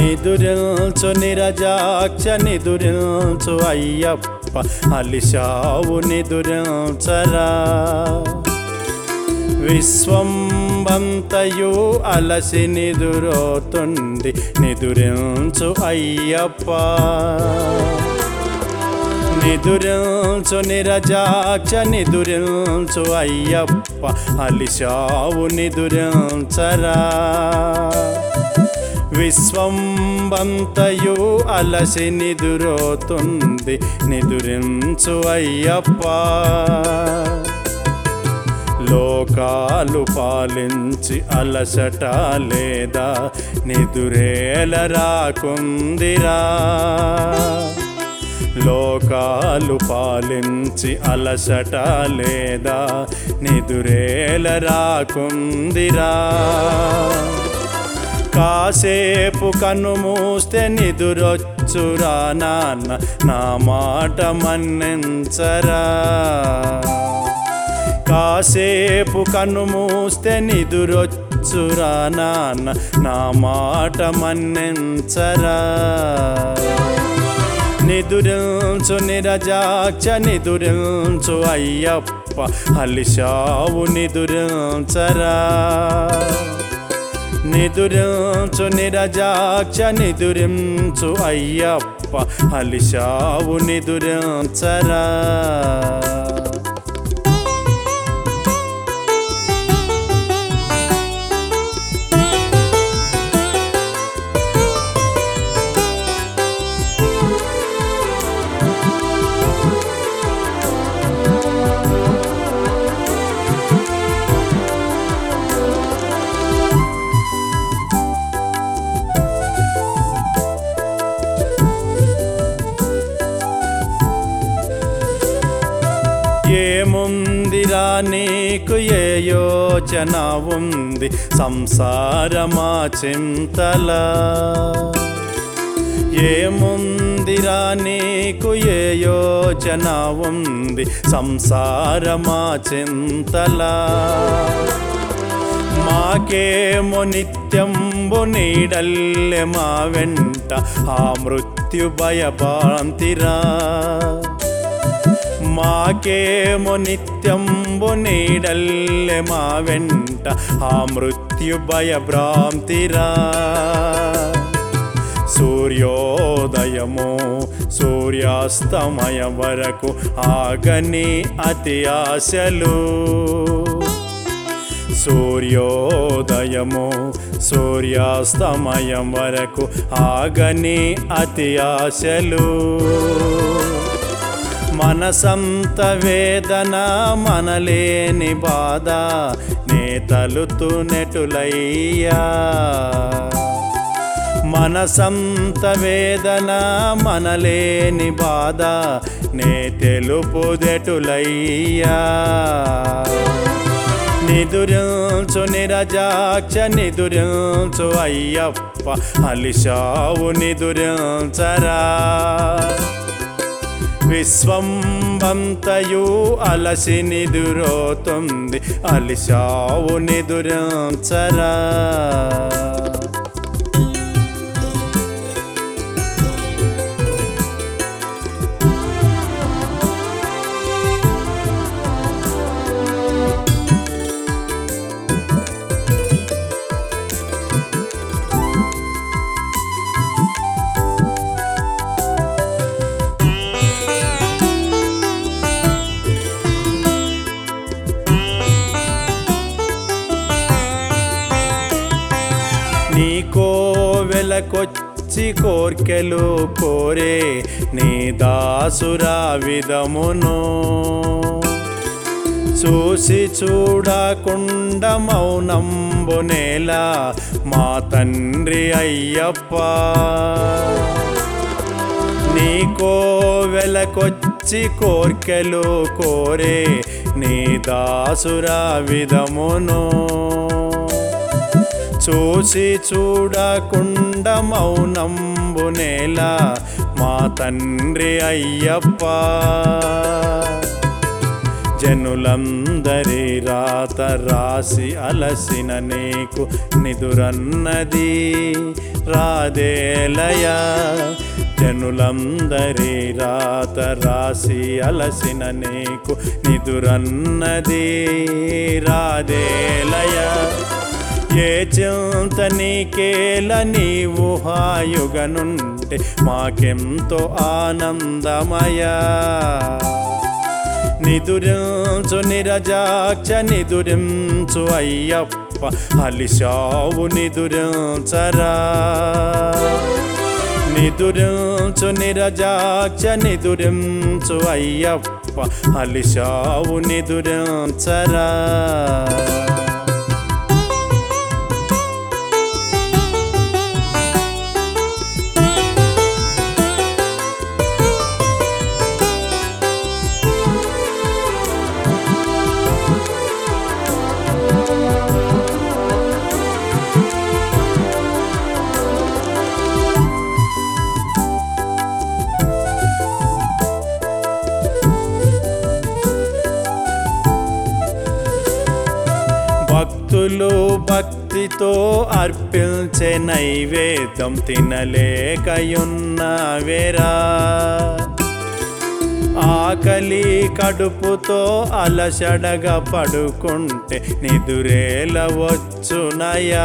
నిదురిల్చు నిరజాక్ష నిదురిల్చు అయ్యప్ప అలిశావు నిదురిల్చరా విశ్వంబంతయు అలసి నిదురోతుంది నిదురించు అయ్యప్ప నిదురించు నిరజాక్ష నిదురించు అయ్యప్ప అలిశావు నిదురించరా విశ్వంబంతయు అలసి నిదురోతుంది నిదురించు అయ్యప్ప లోకాలు పాలించి అలసట లేదా నిదురేల రాకుందిరా లోకాలు పాలించి అలసట లేదా నిదురేల రాకుందిరా కాసేపు కన్ను మూస్తే నిదురొచ్చురా నాన్న నా మాట మన్నించరా కాసేపు కన్ను మూస్తే నిదురొచ్చురా నాన్న నా మాట మన్నించరా నిదురించు నిరజాక్ష నిదురించు అయ్యప్ప హలిశావు నిదురించరా నిదురించు నిరజాక్ష నిదురించు అయ్యప్ప హలిశావు నిదురించరా ఏముందిరా నీకు ఏ యోచన ఉంది సంసారమా చింతలా ఏముందిరా నీకు ఏ యోచన ఉంది సంసారమా చింతలా మాకేమో నిత్యంబు నీడల్లె మా వెంట ఆ మృత్యు భయభాంతిరా మాకేమో నిత్యంబు నీడల్లె మా వెంట ఆ మృత్యు భయభ్రాంతిరా సూర్యోదయము సూర్యాస్తమయం వరకు ఆగని అతి ఆశలు సూర్యోదయము సూర్యాస్తమయం వరకు ఆగని అతి ఆశలు మనసంత వేదన మనలేని బాధ నేతలుతు నెటులయ్యా మనసంత వేదన మనలేని బాధ నే తెలుపుదెటులయ్యా నిదురించు నిరజాక్ష నిదురించు అయ్యప్ప అలిశావు నిదురించరా విశ్వంబంతయు అలసి నిదురోతుంది అలిశావు నిదురించరా నీ కోవెలకొచ్చి కోర్కెలు కోరే నీ దాసురా విధమును చూసి చూడకుండా మౌనంబునేలా మా తండ్రి అయ్యప్ప నీ కోవెలకొచ్చి కోర్కెలు కోరే నీ దాసురా విధమును చూసి చూడకుండా మౌనంబునేలా మా తండ్రి అయ్యప్ప జనులందరి రాత రాసి అలసిన నీకు నిదురన్నది రాదేలయా జనులందరి రాత రాసి అలసిన నీకు నిదురన్నది రాదేలయా ఏ చింత నీకేల నీవు హాయుగనుంటే మాకెంతో ఆనందమయా నిదురించు నిరజాక్ష నిదురించు అయ్యప్ప అలిశావు నిదురించరా నిదురించు నిరజాక్ష నిదురించు అయ్యప్ప అలిశావు నిదురించరా భక్తులు భక్తితో అర్పించే నైవేద్యం తినలేకయున్నవేరా ఆకలి కడుపుతో అలసడగా పడుకుంటే నిదురేల వచ్చునయా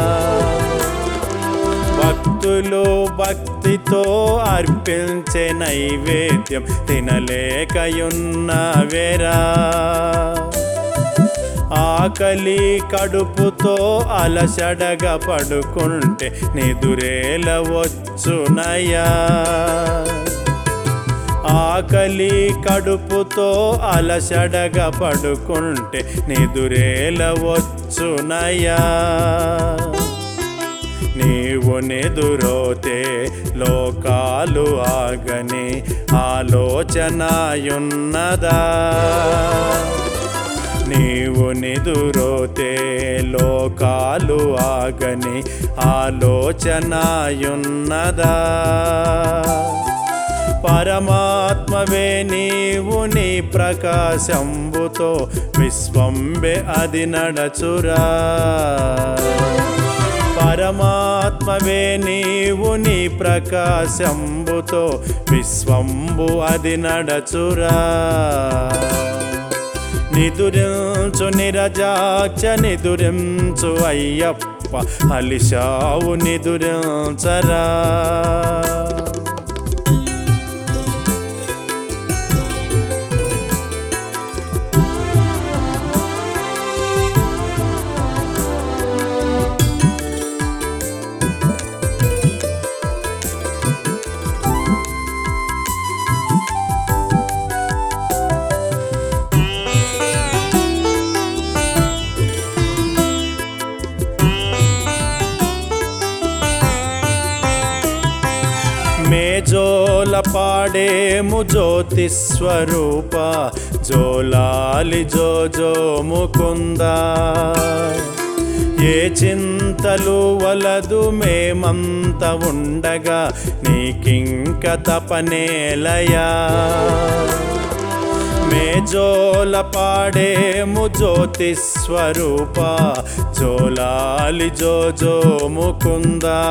భక్తులు భక్తితో అర్పించే నైవేద్యం తినలేకయున్నవేరా ఆకలి కడుపుతో అలసడగా పడుకుంటే నిదురేల వచ్చునయా ఆకలి కడుపుతో అలసడగా పడుకుంటే నిదురేల వచ్చునయా నీవు నిదురోతే లోకాలు ఆగని ఆలోచనయున్నదా నీవు నిదురోతే లోకాలు ఆగని ఆలోచనయున్నదా పరమాత్మవే నీవు నీ ప్రకాశంబుతో విశ్వంబే అది నడచురా పరమాత్మవే నీవు నీ ప్రకాశంబుతో విశ్వంబు అది నడచురా నిదురించు నిరజాక్ష నిదురించు అయ్యప్ప అలిశావు నిదురించరా మేజోల పాడేము జ్యోతి స్వరూప జోలాలి జోజో ముకుందా ఏ చింతలు వలదు మేమంత ఉండగా నీకింక తపనేలయా మేజోల పాడేము జ్యోతి స్వరూప జోలాలి జోజో ముకుందా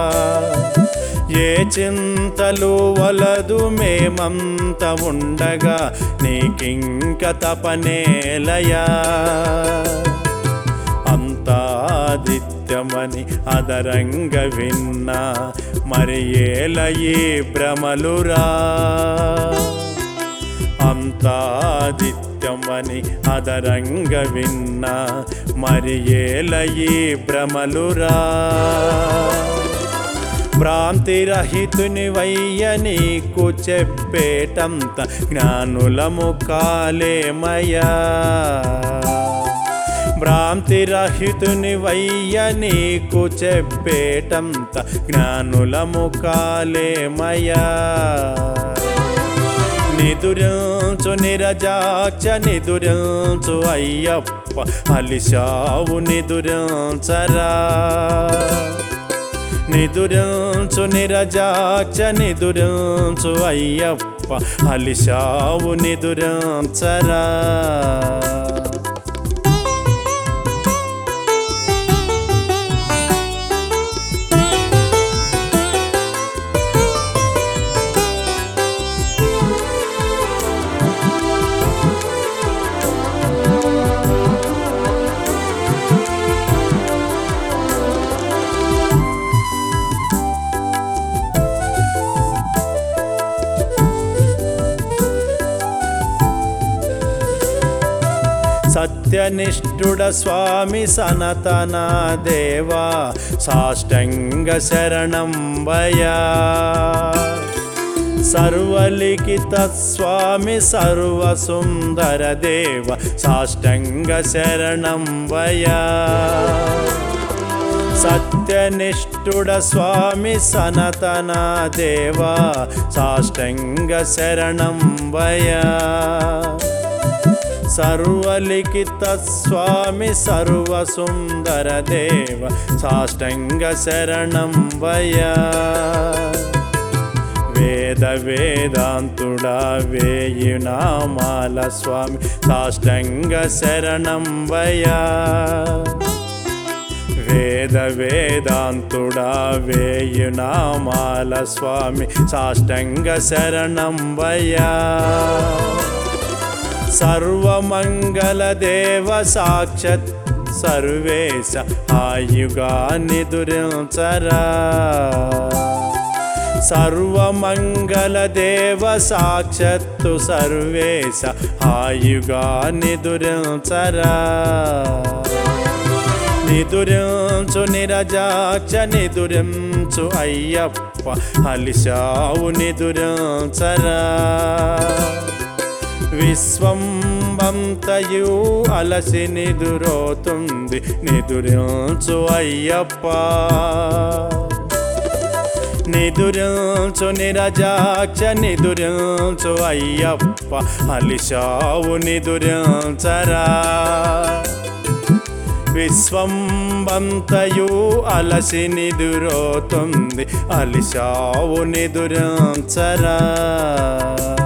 ఏ చింతలు వలదు మేమంత ఉండగా నీకింక తపనేలయా అంతాదిత్యమని అదరంగ విన్నా మరి ఏలయి భ్రమలురా అంతాదిత్యమని అదరంగ విన్నా మరి ఏలయి భ్రమలురా భ్రాంతిరహితుని వయ్య నీకు చెప్పేటంత జ్ఞానులము కాలేమయా భ్రాంతిరహితుని వయ్య నీకు చెప్పేటంత జ్ఞానులము కాలేమయా నిదురించు నిరజాక్ష నిదురించు అయ్యప్ప అలిశావు నిదురించరా నిదురించు నిరజాక్ష నిదురించు అయ్యప్ప అలిశావు నిదురించరా సత్యనిష్ఠుడ స్వామి సనతన దేవా సాష్టంగ శరణం వయా సర్వలిఖిత స్వామి సర్వసుందర దేవ సాష్టంగ శరణం వయా సత్యనిష్ఠుడ స్వామి సనతన దేవా సాష్టంగ శరణం వయా సర్వలిఖిత స్వామి సర్వసుందర దేవ సాష్టంగ శరణం వయా వేద వేదాంతుడా వేయి నామాల స్వామి సాష్టంగ శరణం వయా వేద వేదాంతుడా వేయి నామాల స్వామి సాష్టంగ శరణం వయా సర్వమంగళ దేవ సాక్షత్ సర్వేశ ఆయుగా నిదురించరా సర్వమంగళ దేవ సాక్షత్తు సర్వేశ ఆయుగా నిదురించరా నిదురించు నిరజాక్ష నిదురించు అయ్యప్ప హలిశావు నిదురించరా విశ్వంబంతయు అలసి నిదురోతుంది నిదురించు అయ్యప్ప నిదురించు నిరజాక్ష నిదురించు అయ్యప్ప హలిశావు నిదురించరా విశ్వంబంతయు అలసి నిదురోతుంది అలిశావు నిదురించరా